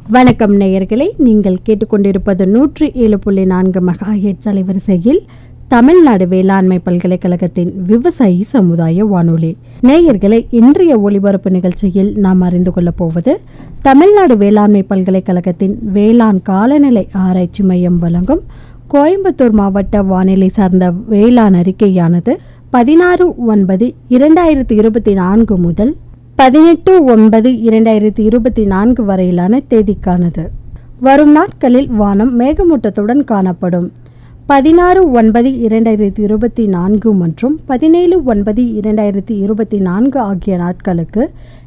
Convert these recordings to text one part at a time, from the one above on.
வணக்கம் நேயர்களே நீங்கள் கேட்டுக்கொண்டிருப்பது நூற்றி ஏழு புள்ளி நான்கு மெகா ஹெட்ஸ் அலைவரிசையில் தமிழ்நாடு வேளாண்மை பல்கலைக்கழகத்தின் விவசாயி சமுதாய வானொலி நேயர்களே இன்றைய ஒளிபரப்பு நிகழ்ச்சியில் நாம் அறிந்து கொள்ளப் போவது தமிழ்நாடு வேளாண்மை பல்கலைக்கழகத்தின் வேளாண் காலநிலை ஆராய்ச்சி மையம் வழங்கும் கோயம்புத்தூர் மாவட்ட வானிலை சார்ந்த வேளாண் அறிக்கையானது பதினாறு ஒன்பது இரண்டாயிரத்தி இருபத்தி நான்கு முதல் பதினெட்டு ஒன்பது இரண்டாயிரத்தி இருபத்தி நான்கு வரையிலான தேதிக்கானது வரும் நாட்களில் வானம் மேகமூட்டத்துடன் காணப்படும் பதினாறு ஒன்பது இரண்டாயிரத்தி இருபத்தி நான்கு மற்றும் பதினேழு ஒன்பது இரண்டாயிரத்தி இருபத்தி நான்கு ஆகிய நாட்களுக்கு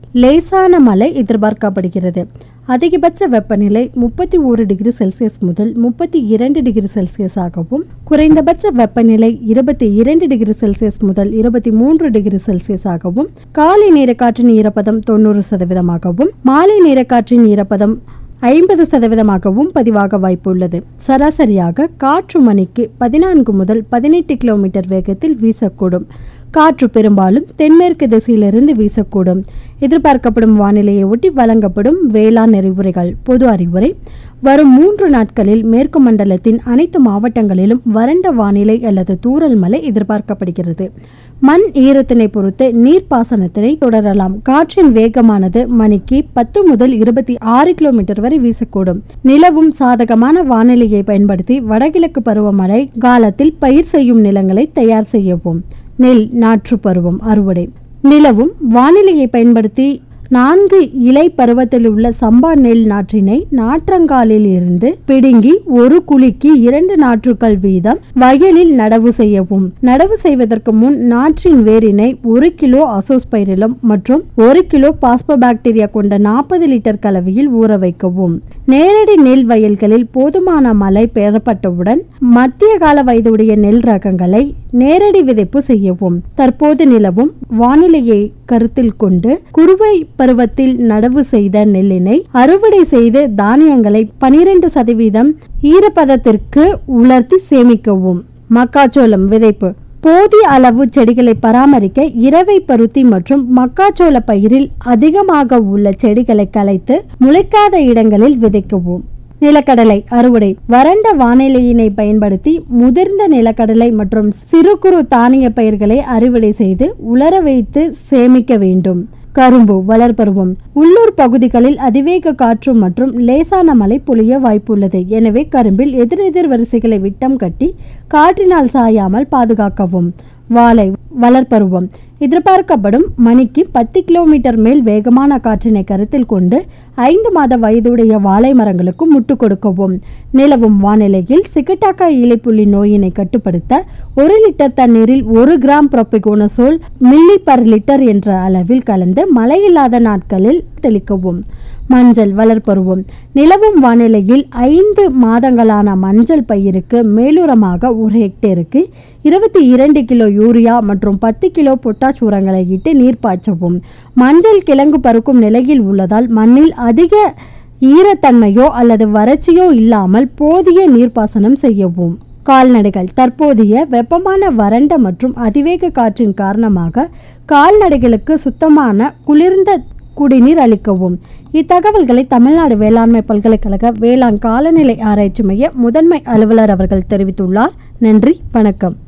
லேசான மழை எதிர்பார்க்கப்படுகிறது அதிகபட்ச வெப்பநிலை முப்பத்தி ஒரு டிகிரி செல்சியஸ் முதல் முப்பத்தி இரண்டு டிகிரி செல்சியஸாகவும் குறைந்தபட்ச வெப்பநிலை இருபத்தி இரண்டு டிகிரி செல்சியஸ் முதல் இருபத்தி மூன்று டிகிரி செல்சியஸாகவும் காலை நேர காற்றின் ஈரப்பதம் தொண்ணூறு சதவீதமாகவும் மாலை நேர காற்றின் ஈரப்பதம் ஐம்பது சதவீதமாகவும் பதிவாக வாய்ப்புள்ளது சராசரியாக காற்று மணிக்கு பதினான்கு முதல் பதினெட்டு கிலோமீட்டர் வேகத்தில் வீசக்கூடும் காற்று பெரும்பாலும் தென்மேற்கு திசையிலிருந்து வீசக்கூடும் எதிர்பார்க்கப்படும் வானிலையை ஒட்டி வழங்கப்படும் வேளாண் நெறிமுறைகள் பொது அறிவுரை வரும் மூன்று நாட்களில் மேற்கு மண்டலத்தின் அனைத்து மாவட்டங்களிலும் வறண்ட வானிலை அல்லது தூறல் மழை எதிர்பார்க்கப்படுகிறது மண் ஈரத்தினை பொறுத்து நீர்ப்பாசனத்தினை தொடரலாம் காற்றின் வேகமானது மணிக்கு பத்து முதல் இருபத்தி ஆறு கிலோமீட்டர் வரை வீசக்கூடும் நிலவும் சாதகமான வானிலையை பயன்படுத்தி வடகிழக்கு பருவமழை காலத்தில் பயிர் செய்யும் நிலங்களை தயார் செய்யவும் நெல் நாற்று பருவம் அறுவடை நிலவும் வானிலையை பயன்படுத்தி நான்கு இலை பருவத்தில் உள்ள சம்பா நெல் நாற்றினை நாற்றங்காலில் இருந்து பிடுங்கி ஒரு குழிக்கு இரண்டு நாற்றுகள் வீதம் வயலில் நடவு செய்யவும் நடவு செய்வதற்கு முன் நாற்றின் வேரினை ஒரு கிலோ அசோஸ்பைரிலம் மற்றும் ஒரு கிலோ பாஸ்போபாக்டீரியா கொண்ட நாற்பது லிட்டர் கலவையில் ஊற வைக்கவும் நேரடி நெல் வயல்களில் போதுமான மழை பெறப்பட்டவுடன் மத்திய கால வயதுடைய நெல் ரகங்களை நேரடி விதைப்பு செய்யவும் தற்போது நிலவும் வானிலையை கருத்தில் கொண்டு குறுவை பருவத்தில் நடவு செய்த நெல்லினை அறுவடை செய்து தானியங்களை பனிரெண்டு சதவீதம் ஈரப்பதத்திற்கு உலர்த்தி சேமிக்கவும் மக்காச்சோளம் விதைப்பு போதிய அளவு செடிகளை பராமரிக்க இரவை பருத்தி மற்றும் மக்காச்சோள பயிரில் அதிகமாக உள்ள செடிகளை களைத்து முளைக்காத இடங்களில் விதைக்கவும் நிலக்கடலை அறுவடை வறண்ட வானிலையினை பயன்படுத்தி முதிர்ந்த நிலக்கடலை மற்றும் சிறு குறு தானிய பயிர்களை அறுவடை செய்து உலர வைத்து சேமிக்க வேண்டும் கரும்பு வளர்பருவம் உள்ளூர் பகுதிகளில் அதிவேக காற்று மற்றும் லேசான மழை பொழிய வாய்ப்புள்ளது எனவே கரும்பில் எதிரெதிர் வரிசைகளை விட்டம் கட்டி காற்றினால் சாயாமல் பாதுகாக்கவும் வாழை வளர்பருவம் எதிர்பார்க்கப்படும் மணிக்கு பத்து கிலோமீட்டர் மேல் வேகமான காற்றினை கருத்தில் கொண்டு ஐந்து மாத வயதுடைய வாழை மரங்களுக்கு முட்டு கொடுக்கவும் நிலவும் வானிலையில் சிகட்டாக்கா இலைப்புள்ளி நோயினை கட்டுப்படுத்த ஒரு லிட்டர் தண்ணீரில் ஒரு gram propiconazole milli per litre என்ற அளவில் கலந்து மழையில்லாத நாட்களில் தெளிக்கவும் மஞ்சள் வளர்ப்பருவம் நிலவும் வானிலையில் ஐந்து மாதங்களான மஞ்சள் பயிருக்கு மேலுரமாக ஒரு ஹெக்டேருக்கு இருபத்தி இரண்டு கிலோ யூரியா மற்றும் பத்து கிலோ பொட்டாஷ் உரங்களை இட்டு நீர் பாய்ச்சவும் மஞ்சள் கிழங்கு பருக்கும் நிலையில் உள்ளதால் மண்ணில் அதிக ஈரத்தன்மையோ அல்லது வறட்சியோ இல்லாமல் போதிய நீர்ப்பாசனம் செய்யவும் கால்நடைகள் தற்போதைய வெப்பமான வறண்ட மற்றும் அதிவேக காற்றின் காரணமாக கால்நடைகளுக்கு சுத்தமான குளிர்ந்த குடிநீர் அளிக்கவும் இத்தகவல்களை தமிழ்நாடு வேளாண்மை பல்கலைக்கழக வேளாண் காலநிலை ஆராய்ச்சி மைய முதன்மை அலுவலர் அவர்கள் தெரிவித்துள்ளார் நன்றி வணக்கம்